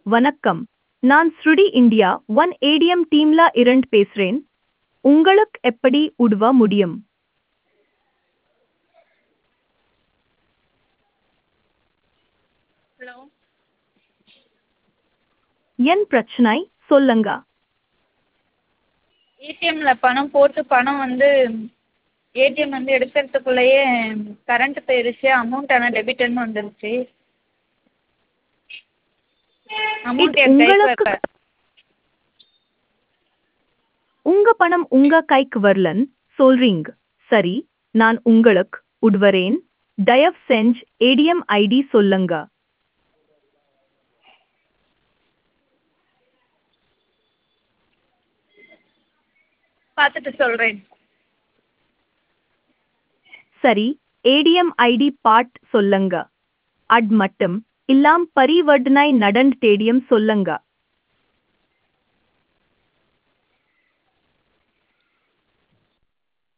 வணக்கம் நான் ஸ்ருடி இந்தியா ஒன் ஏடிஎம் டீம்ல இருந்து பேசுறேன் உங்களுக்கு எப்படி உதவ முடியும் ஹலோ என் பிரச்சனை சொல்லுங்க ஏடிஎம்ல பணம் போட்டு பணம் வந்து ஏடிஎம் வந்து எடுக்கிறதுக்குள்ளேயே கரண்ட் போயிருச்சு அமௌண்ட் ஆனால் டெபிட்னு வந்துருச்சு அமௌண்ட் என் கைக்கு உங்களுக்கு வரல உங்க பணம் உங்க கைக்கு வரலன்னு சொல்றீங்க சரி நான் உங்களுக்கு உதவுறேன் தயவு செஞ்சு ஏடிஎம் ஐடி சொல்லுங்க பார்த்துட்டு சொல்கிறேன் சரி ஏடிஎம் ஐடி பாட் சொல்லுங்க அட் மட்டும் இல்லாம் பரிவர்த்தனை நடந்து டேடியம் சொல்லுங்க